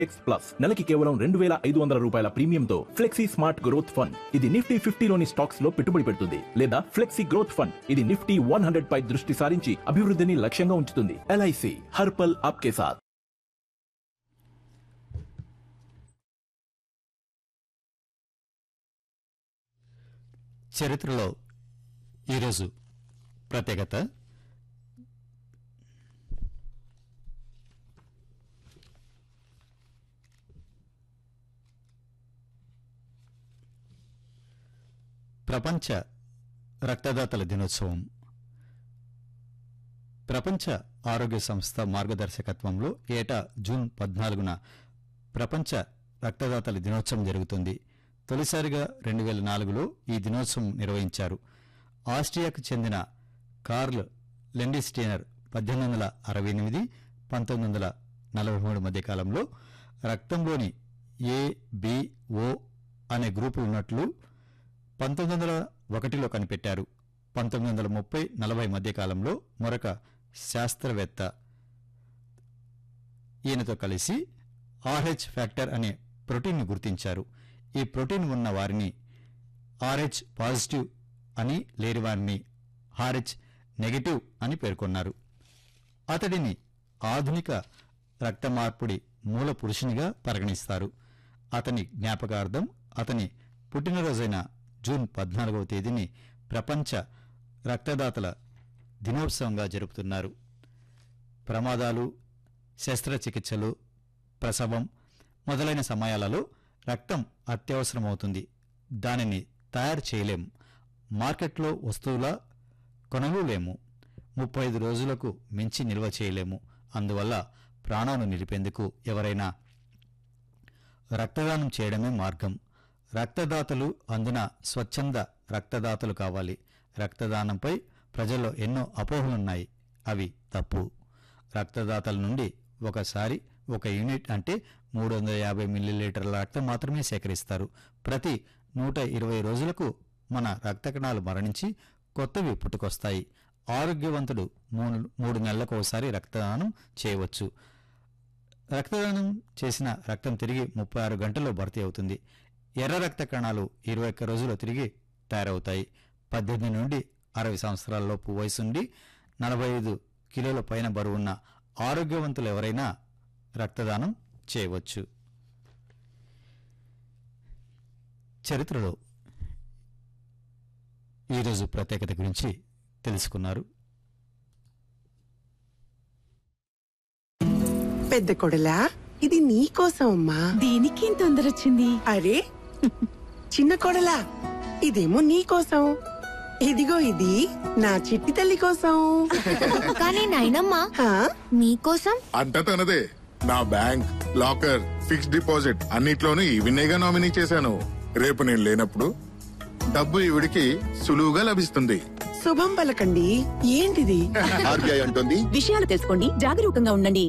X plus నెలకి కేవలం రెండు వేల ఐదు వందల రూపాయల ప్రీమియంతో ఫ్లెక్సీ స్మార్ట్ గ్రోత్ ఫండ్ ఇది నిఫ్టీ ఫిఫ్టీలోని స్టాక్స్ లో పెట్టుబడి పెడుతుంది లేదా ఫ్లెక్సీ గ్రోత్ ఫండ్ ఇది నిఫ్టీ వన్ హండ్రెడ్ పై దృష్టి సారించి అభివృద్ధిని లక్ష్యంగా ఉంచుతుంది ఎల్ఐసి హర్పల్ ఆప్కే సాథ్ చరిత్రలో ఈరోజు ప్రత్యేకత ప్రపంచ రక్తదాతల దినోత్సవం ప్రపంచ ఆరోగ్య సంస్థ మార్గదర్శకత్వంలో ఏటా జూన్ పద్నాలుగున ప్రపంచ రక్తదాతల దినోత్సవం జరుగుతుంది తొలిసారిగా రెండు వేల నాలుగులో ఈ దినోత్సవం నిర్వహించారు ఆస్ట్రియాకు చెందిన కార్ల్ లెండిస్టేనర్ పద్దెనిమిది వందల అరవై ఎనిమిది పంతొమ్మిది వందల నలభై మూడు మధ్య కాలంలో రక్తంలోని ఏ బి ఓ అనే గ్రూపులు ఉన్నట్లు పంతొమ్మిది వందల ఒకటిలో కనిపెట్టారు పంతొమ్మిది వందల ముప్పై నలభై మధ్య కాలంలో మరొక శాస్త్రవేత్త ఈయనతో కలిసి ఆర్హెచ్ ఫ్యాక్టర్ అనే ప్రోటీన్ను గుర్తించారు ఈ ప్రోటీన్ ఉన్న వారిని ఆర్హెచ్ పాజిటివ్ అని లేని వారిని ఆర్హెచ్ నెగటివ్ అని పేర్కొన్నారు అతడిని ఆధునిక రక్త మార్పిడి మూల పురుషునిగా పరిగణిస్తారు అతని జ్ఞాపకార్థం అతని పుట్టినరోజైన జూన్ పద్నాలుగవ తేదీని ప్రపంచ రక్తదాతల దినోత్సవంగా జరుపుతున్నారు ప్రమాదాలు శస్త్రచికిత్సలు ప్రసవం మొదలైన సమయాలలో రక్తం అత్యవసరమవుతుంది దానిని తయారు చేయలేం మార్కెట్లో వస్తువులా కొనలేము ముప్పై ఐదు రోజులకు మించి నిల్వ చేయలేము అందువల్ల ప్రాణాలను నిలిపేందుకు ఎవరైనా రక్తదానం చేయడమే మార్గం రక్తదాతలు అందున స్వచ్ఛంద రక్తదాతలు కావాలి రక్తదానంపై ప్రజల్లో ఎన్నో అపోహలున్నాయి అవి తప్పు రక్తదాతల నుండి ఒకసారి ఒక యూనిట్ అంటే మూడు వందల యాభై మిల్లీలీటర్ల రక్తం మాత్రమే సేకరిస్తారు ప్రతి నూట ఇరవై రోజులకు మన రక్త కణాలు మరణించి కొత్తవి పుట్టుకొస్తాయి ఆరోగ్యవంతుడు మూడు మూడు నెలలకు ఒకసారి రక్తదానం చేయవచ్చు రక్తదానం చేసిన రక్తం తిరిగి ముప్పై ఆరు గంటల్లో భర్తీ అవుతుంది ఎర్ర రక్త కణాలు ఇరవై ఒక్క రోజుల్లో తిరిగి తయారవుతాయి పద్దెనిమిది నుండి అరవై సంవత్సరాలలోపు వయసుండి నలభై ఐదు కిలోల పైన బరువున్న ఆరోగ్యవంతులు ఎవరైనా రక్తదానం చేయవచ్చు చరిత్రలో ఈరోజు ప్రత్యేకత గురించి తెలుసుకున్నారు పెద్ద కొడలా ఇది నీకోసం అమ్మా దీనికి ఇంత తొందర వచ్చింది అరే చిన్న కొడలా ఇదేమో నీకోసం ఇదిగో ఇది నా చిట్టి తల్లి కోసం కానీ నాయనమ్మ హా? మీకోసం అంతా తనదే నా బ్యాంక్ లాకర్ ఫిక్స్డ్ డిపాజిట్ అన్నిట్లోనూ ఈవినేగా నామినీ చేశాను రేపు నేను లేనప్పుడు డబ్బు ఈవిడికి సులువుగా లభిస్తుంది శుభం పలకండి ఏంటిది ఆర్బీఐ అంటుంది విషయాలు తెలుసుకోండి జాగరూకంగా ఉండండి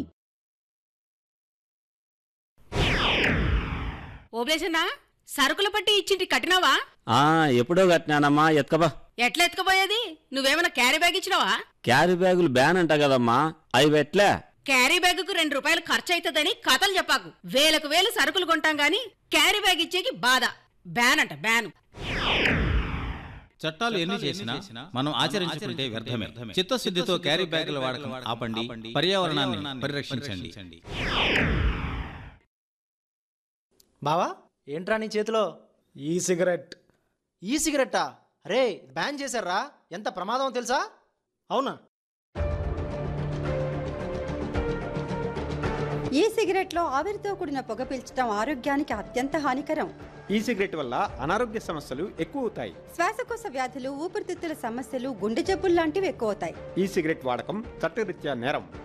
ఓబ్లేసన్నా సరుకుల పట్టి ఇచ్చింటి కట్టినావా ఆ ఎప్పుడో కట్టినానమ్మా ఎత్కబా ఎట్లా ఎత్తుకుపోయేది నువ్వేమైనా క్యారీ బ్యాగ్ ఇచ్చినావా క్యారీ బ్యాగులు బ్యాన్ అంట కదమ్మా అవి పెట్లే క్యారీ బ్యాగుకు రెండు రూపాయలు ఖర్చు అవుతుందని కథలు చెప్పాకు వేలకు వేలు సరుకులు కొంటాం గాని క్యారీ బ్యాగ్ ఇచ్చేకి బాధ బ్యాన్ అంట బ్యాన్ చట్టాలు ఎన్ని చేసినా మనం ఆచరించుకుంటే వ్యర్థమే చిత్తశుద్ధితో క్యారీ బ్యాగుల వాడకం ఆపండి పర్యావరణాన్ని పరిరక్షించండి బావా ఏంట్రా నీ చేతిలో ఈ సిగరెట్ ఈ సిగరెట్టా అరే బ్యాన్ చేశారా ఎంత ప్రమాదం తెలుసా అవునా ఈ సిగరెట్లో ఆవిరితో కూడిన పొగ పీల్చడం ఆరోగ్యానికి అత్యంత హానికరం ఈ సిగరెట్ వల్ల అనారోగ్య సమస్యలు ఎక్కువ అవుతాయి శ్వాసకోశ వ్యాధులు ఊపిరితిత్తుల సమస్యలు గుండె జబ్బులు లాంటివి ఎక్కువ అవుతాయి ఈ సిగరెట్ వాడకం చట్టరీత్యా నేరం